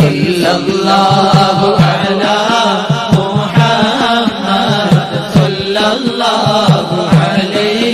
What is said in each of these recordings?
صلى الله على محمد صلى الله عليه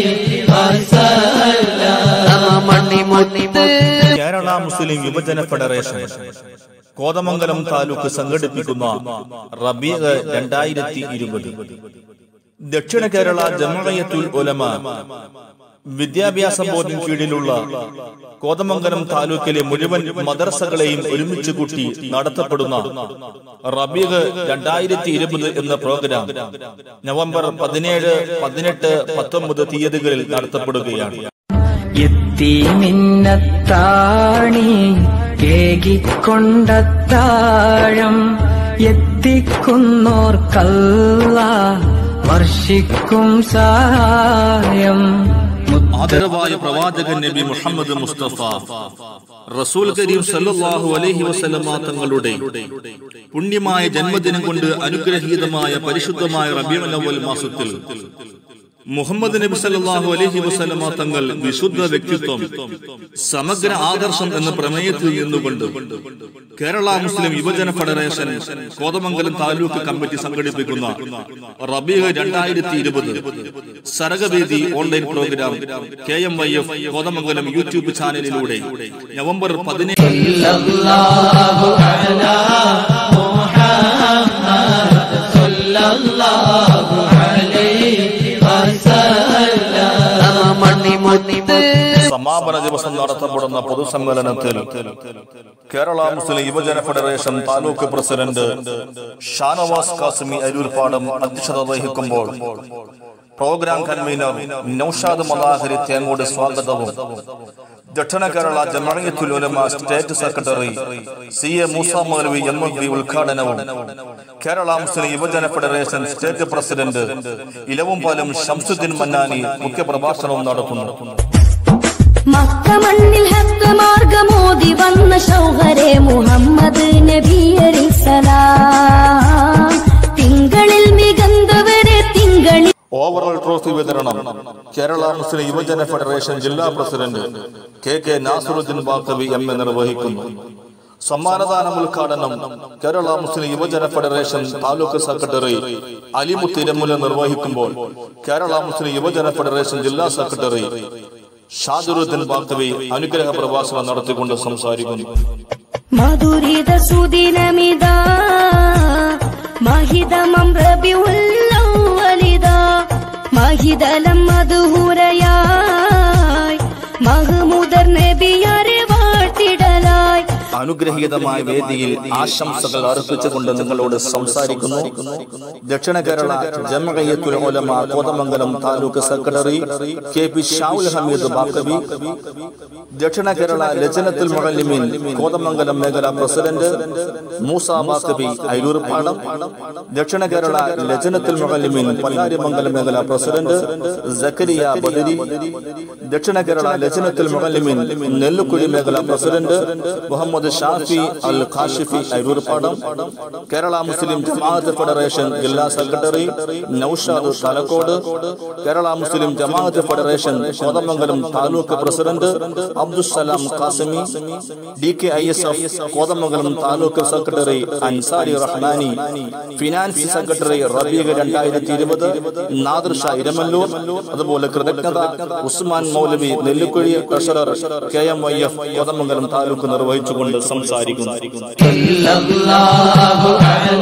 وسلم മണിമുത്ത് Kerala Muslim Yuvajana federation Kothamangalam taluk സംഘടിപ്പിക്കുന്ന റബീഖ് രണ്ടായിരത്തി ഇരുപത് ദക്ഷിണ കേരള ജമയത്തുൽ ഉലമ വിദ്യാഭ്യാസ ബോർഡിന് കീഴിലുള്ള കോതമംഗലം താലൂക്കിലെ മുഴുവൻ മദർസകളെയും ഒരുമിച്ച് കൂട്ടി നടത്തപ്പെടുന്ന റബീഖ് രണ്ടായിരത്തി ഇരുപത് എന്ന പ്രോഗ്രാം നവംബർ പതിനേഴ് പതിനെട്ട് പത്തൊമ്പത് തീയതികളിൽ നടത്തപ്പെടുകയാണ് എത്തിമിന്നത്താണി കേകിക്കൊണ്ടത്താഴം എത്തിക്കുന്നോർക്കല്ല വർഷിക്കും സഹായം ആദരവായ പ്രവാചകൻ നബി മുഹമ്മദ് മുസ്തഫ റസൂൽ കരീം സല്ലല്ലാഹു അലൈഹി വസല്ലമ തങ്ങളുടെ പുണ്യമായ ജന്മദിനം കൊണ്ട് അനുഗ്രഹീതമായ പരിശുദ്ധമായ റബീഉൽ അവ്വൽ മാസത്തിൽ മുഹമ്മദ് നബി സല്ലല്ലാഹു അലൈഹി വസല്ലമ തങ്ങൾ വിശുദ്ധ വ്യക്തിത്വം സമഗ്ര ആദർശം എന്ന പ്രമേയത്തിൽ നിന്നുകൊണ്ട് Kerala Muslim Yuvajana federation Kothamangalam taluk committee സംഘടിപ്പിക്കുന്ന റബീഹ് രണ്ടായിരത്തി ഇരുപത് സരകവേദി online program K M Y F Kothamangalam YouTube ചാനലിലൂടെ നവംബർ പതിനേഴ് صلى الله على محمد صلى الله عليه وسلم മണിമുത്ത് സമാപന ദിവസം നടത്തപ്പെടുന്ന പൊതുസമ്മേളനത്തിൽ Kerala Muslim Yuvajana federation taluk president Shanavas Kasimi Aroorpadam അധ്യക്ഷത വഹിക്കുമ്പോൾ പ്രോഗ്രാം കൺവീനർ നൌഷാദ് മലാഹരി തേങ്ങോട് സ്വാഗതവും Dakshina Kerala Jamaathul Ulama state secretary C A Moosa Moulavi M L B ഉദ്ഘാടനവും Kerala Muslim Yuvajana federation state president Elavumpalam Shamsuddeen Mannani മുഖ്യപ്രഭാഷണവും നടത്തുന്നു മക്ക മണ്ണിൽ ഹക്ക മാർഗമോതി വന്ന ശൗഹരെ മുഹമ്മദ് നബിയരിസലാം തിങ്കളിൽ മികന്തവരെ തിങ്കളിൽ ഓവറോൾ ട്രോഫി വിതരണം കേരള മുസ്ലിം യുവജന ഫെഡറേഷൻ ജില്ലാ president K K Nasaruddeen Baqavi M A നിർവഹിക്കുന്നു സമ്മാനദാനം ഉദ്ഘാടനം Kerala Muslim Yuvajana federation taluk secretary Alimuth ഇരമുല നിർവഹിക്കുമ്പോൾ കേരള മുസ്ലിം യുവജന ഫെഡറേഷൻ ജില്ലാ സെക്രട്ടറി ഷാജുറുദ്ദീൻ ബാക്കവി അനുഗ്രഹ പ്രഭാഷണം നടത്തിക്കൊണ്ട് സംസാരിക്കുന്നു മധുരിത സുദിനമിതാ മഹിതമം റബിഉല്ലവലിതാ മഹിതലം മധുഹുരയായി മഹ്മുദർ നബിയരെ വാട്ടിടലായി അനുഗ്രഹീതമായ വേദിയിൽ ആശംസകൾ അർപ്പിച്ചുകൊണ്ട് നിങ്ങളോട് സംസാരിക്കുന്നു Dakshina Kerala Jamaathul Ulama Kothamangalam taluk secretary K P Shahul Hameed Baqavi Dakshina Kerala ലജനത്തുൽ മുഅല്ലിമീൻ Kothamangalam മേഖല പ്രസിഡന്റ് മൂസ ബാക്കവി അരൂർപാടം ദക്ഷിണ കേരള ലജനത്തുൽ മുഅല്ലിമീൻ പല്ലാരിമംഗലം മേഖല പ്രസിഡന്റ് സക്കരിയ ബദരി ദക്ഷിണ കേരള ലജനത്തുൽ മുഅല്ലിമീൻ നെല്ലുക്കുഴി മേഖല president Muhammad Shafi Al Kashifi Aroorpadam Kerala Muslim Jamaath federation ജില്ലാ secretary Noushad Thalakkode Kerala Muslim Jamaath federation Kothamangalam taluk president Abdussalam Qasimi D K I S F Kothamangalam taluk secretary Ansari Rahmani finance secretary റബീഖ് രണ്ടായിരത്തി ഇരുപത് നാദിർ ഷാ ഇരമല്ലൂർ അതുപോലെ കൃതജ്ഞത Usman Moulavi Nellikuzhi treasurer K M Y F Kothamangalam taluk നിർവഹിച്ചുകൊണ്ട് സംസാരിക്കുന്നു صلى الله على